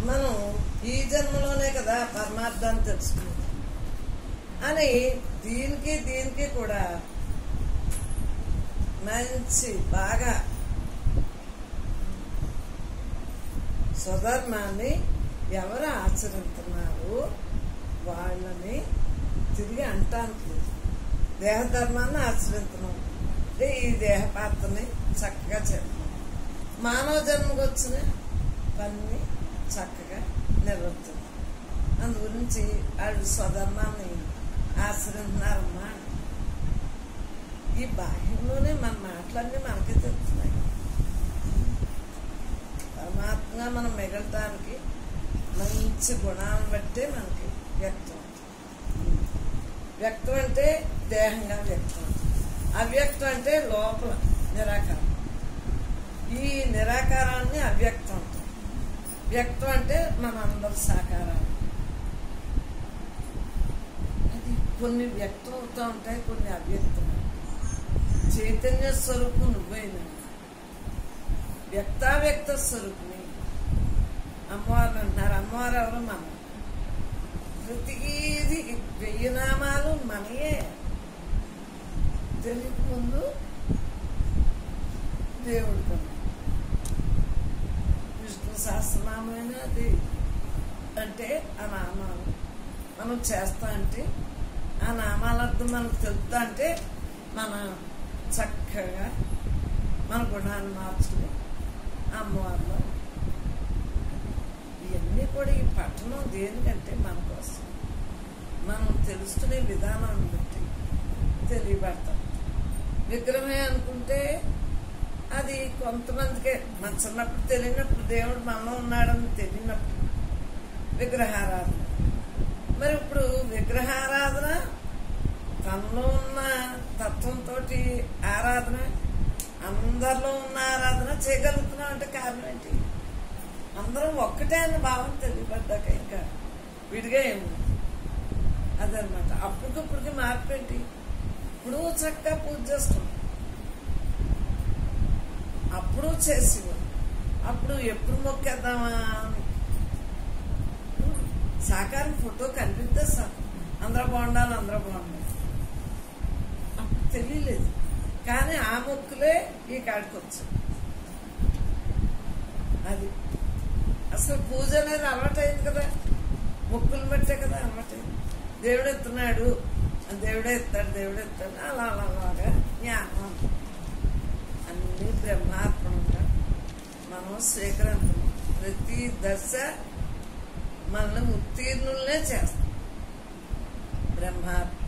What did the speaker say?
మనం ఈ జన్మలోనే కదా పరమార్థాన్ని తెలుసుకున్నాం అని దీనికి దీనికి కూడా మంచి బాగా స్వధర్మాన్ని ఎవరు ఆచరిస్తున్నారు వాళ్ళని తిరిగి అంటానికి లేదు దేహధర్మాన్ని ఆచరిస్తున్నాం అంటే ఈ దేహపాత్రని చక్కగా చెప్తాం మానవ జన్మకు వచ్చిన పని చక్కగా నిర్వర్తించాం అందు గురించి వాళ్ళు స్వధర్మాన్ని ఆశ్రయిస్తున్నారమ్మా ఈ బాహ్యంలోనే మన మాటలన్నీ మనకే తెలుస్తున్నాయి పరమాత్మగా మనం మిగలటానికి మంచి గుణాలను బట్టే మనకి వ్యక్తం అవుతుంది. వ్యక్తం అంటే దేహంగా వ్యక్తం అవుతుంది. అవ్యక్తం అంటే లోపల నిరాకారం ఈ నిరాకారాన్ని అవ్యక్తం అంటాం వ్యక్తం అంటే మన అందరి సాకారాలు అది కొన్ని వ్యక్తం అవుతూ ఉంటాయి కొన్ని అవ్యక్తం చైతన్య స్వరూపం నువ్వైనా వ్యక్తావ్యక్త స్వరూపిణి అమ్మవారిని అంటున్నారు అమ్మవారు ఎవరు మనం ప్రతిది వెయ్యి నామాలు మనయే తెలియక ముందు దేవుడు కొన్నాడు విష్ణు సహస్రనామైన అది అంటే ఆ నామాలు మనం చేస్తా అంటే ఆ నామాల అర్థం మనకు తెలుపుతా అంటే మన చక్కగా మన గుణాన్ని మార్చుకుని అమ్మవారిలో ఇవన్నీ కూడా ఈ పట్టణం దేనికంటే మన కోసం మనం తెలుసుకునే విధానాన్ని బట్టి తెలియబడతాం విగ్రహమే అనుకుంటే అది కొంతమందికే మన చిన్నప్పుడు తెలియనప్పుడు దేవుడు మనలో ఉన్నాడని తెలియనప్పుడు విగ్రహారాధన మరి ఇప్పుడు విగ్రహారాధన తనలో ఉన్న తత్వంతో ఆరాధన అందరిలో ఉన్న ఆరాధన చేయగలుగుతున్నాం అంటే కారణం ఏంటి అందరం ఒక్కటే అన్న భావం తెలియబడ్డాక ఇంకా విడిగా ఏమి అదనమాట అప్పటికప్పటికి మార్పు ఏంటి ఇప్పుడు చక్కగా పూజ చేస్తాం అప్పుడు చేసేవాడు అప్పుడు ఎప్పుడు మొక్కేద్దామా అని. సాకారం ఫోటో కనిపిస్తే సార్ అందరూ బాగుండాలి అందరూ బాగుండాలి అప్పుడు తెలియలేదు కానీ ఆ మొక్కులే ఈ కాడికి వచ్చాయి అది అసలు పూజ అనేది అలవాటైంది కదా మొక్కులు బట్టే కదా అలవాటైంది దేవుడు ఎత్తున్నాడు దేవుడే ఎత్తాడు దేవుడే ఎత్తాడు అలా అలా అలాగా జ్ఞానం అన్ని బ్రహ్మార్పణంగా మనం స్వీకరించం ప్రతి దశ మనల్ని ఉత్తీర్ణులనే చేస్తాం బ్రహ్మార్పణ